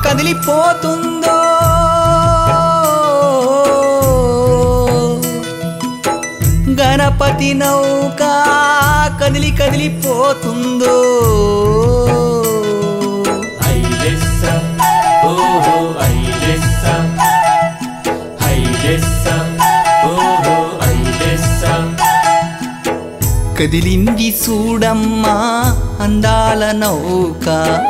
కదిలిపోతుందో గణపతి నౌక కదిలి కదిలిపోతుందో ఐలెస్స ఓహో ఐలెస్స ఐలెస్స ఓహో ఐలెస్స కదిలింది చూడమ్మా అందాల నౌక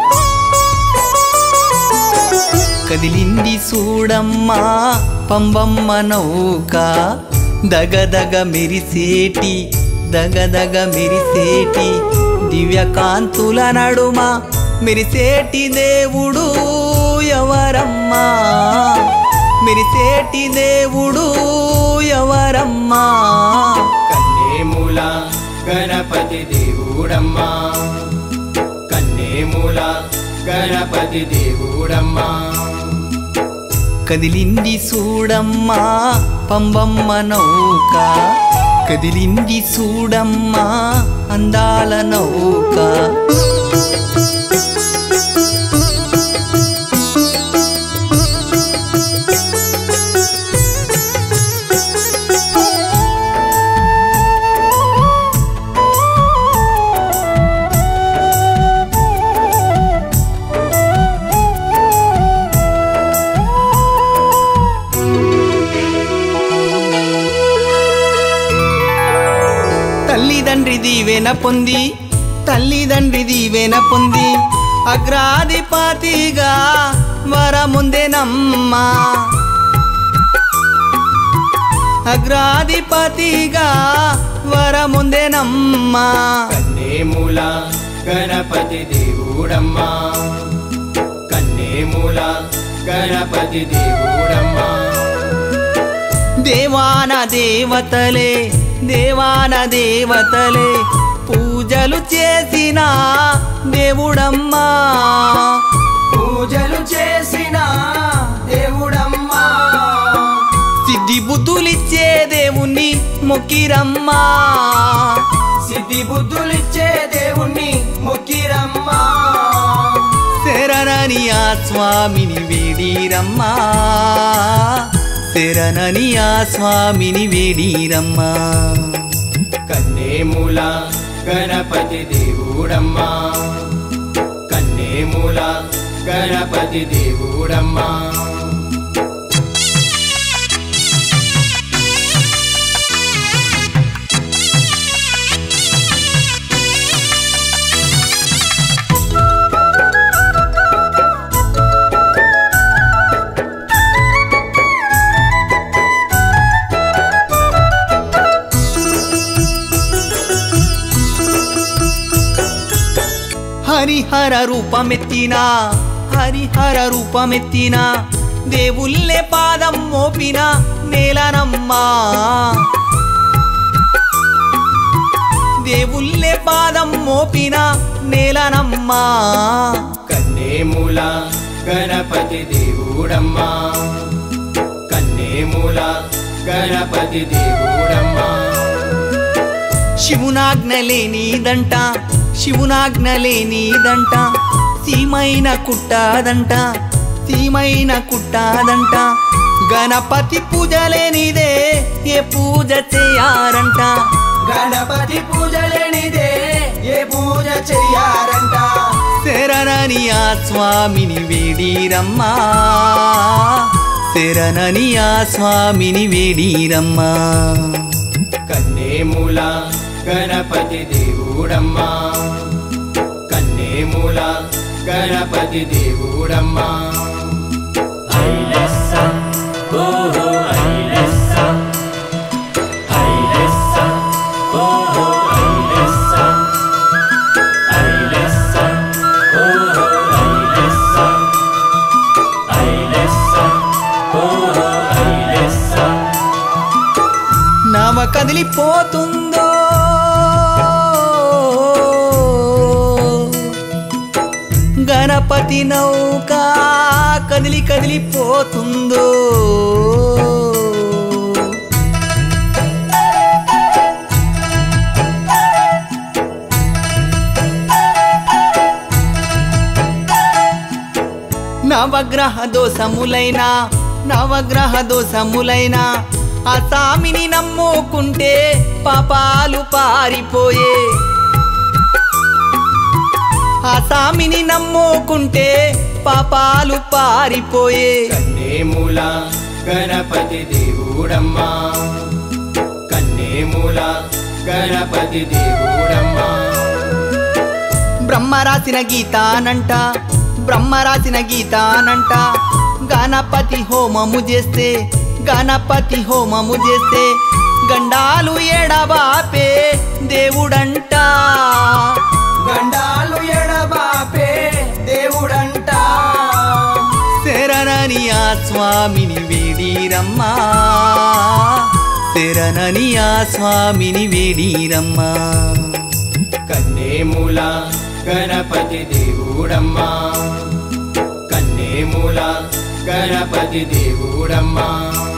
కదిలింది చూడమ్మా పంబమ్మ నౌక దగదగ మెరిసేటి దగదగ మెరిసేటి దివ్యకాంతుల నడుమ మెరిసేటి దేవుడు ఎవరమ్మా మెరిసేటి దేవుడు ఎవరమ్మా కన్నేమూల గణపతి దేవుడమ్మా కన్నేమూల గణపతి దేవుడమ్మా కదిలింది చూడమ్మా పంబమ్మ నౌక కదిలింది చూడమ్మా అందాల నౌక తల్లిదండ్రి దీవెన పొంది తల్లిదండ్రి దీవెన పొంది అగ్రాధిపతిగా వరముందెనమ్మా అగ్రాధిపతిగా వరముందెనమ్మా కన్నేమూల గణపతి దేవుడమ్మా కన్నేమూల గణపతి దేవుడమ్మా దేవాన దేవతలే దేవాన దేవతలే పూజలు చేసిన దేవుడమ్మా పూజలు చేసిన దేవుడమ్మా సిద్ధి బుద్ధులిచ్చే దేవుణ్ణి మొక్కిరమ్మా సిద్ధి బుద్ధులిచ్చే దేవుణ్ణి మొక్కిరమ్మా శరణని ఆ స్వామిని వేడిరమ్మా శరణని ఆ స్వామిని వేడిరమ్మా కన్నేమూల గణపతి దేవుడమ్మా కన్నేమూల గణపతి దేవుడమ్మా హరిహర రూపమెత్తిన హరిహర రూపమెత్తిన దేవుళ్ళే పాదం మోపిన నేలనమ్మా దేవుళ్ళే పాదం మోపిన నేలనమ్మా కన్నేమూల గణపతి దేవుడమ్మా కన్నేమూల గణపతి దేవుడమ్మా శివునాజ్ఞ లేనిదంట శివునాజ్ఞ లేనిదంట సీమైన కుట్టాదంట సీమైన కుట్టాదంట గణపతి పూజ లేనిదే ఏ పూజ చేయారంట గణపతి పూజలేనిదే ఏ పూజ చెయ్యారంట శరణని ఆ స్వామిని వేడిరమ్మా శరణని ఆ స్వామిని వేడిరమ్మా కన్నేమూల గణపతి దేవుడమ్మా కన్నేమూల గణపతి దేవుడమ్మా ఐలెస్స ఓహో ఐలెస్స ఐలెస్స ఓహో ఐలెస్స ఐలెస్స ఓహో ఐలెస్స ఐలెస్స ఓహో ఐలెస్స నవ కదిలిపోతుందో గణపతి నౌక కదిలి కదిలిపోతుందో నవగ్రహ దోషములైన నవగ్రహ దోషములైన ఆ సామిని నమ్ముకుంటే పాపాలు పారిపోయే ఆ సామిని నమ్ముకుంటే పాపాలు పారిపోయే కన్నేమూల గణపతి దేవుడమ్మా కన్నేమూల గణపతి దేవుడమ్మా బ్రహ్మ రాసిన గీతానంట బ్రహ్మ రాసిన గీతానంట గణపతి హోమము చేస్తే గణపతి హోమము చేస్తే గండాలు ఎడబాపే దేవుడంట గండాలు ఎడబాపే దేవుడంట శరణని ఆ స్వామిని వేడిరమ్మా శరణని ఆ స్వామిని వేడిరమ్మా కన్నేమూల గణపతి దేవుడమ్మా కన్నేమూల గణపతి దేవుడమ్మా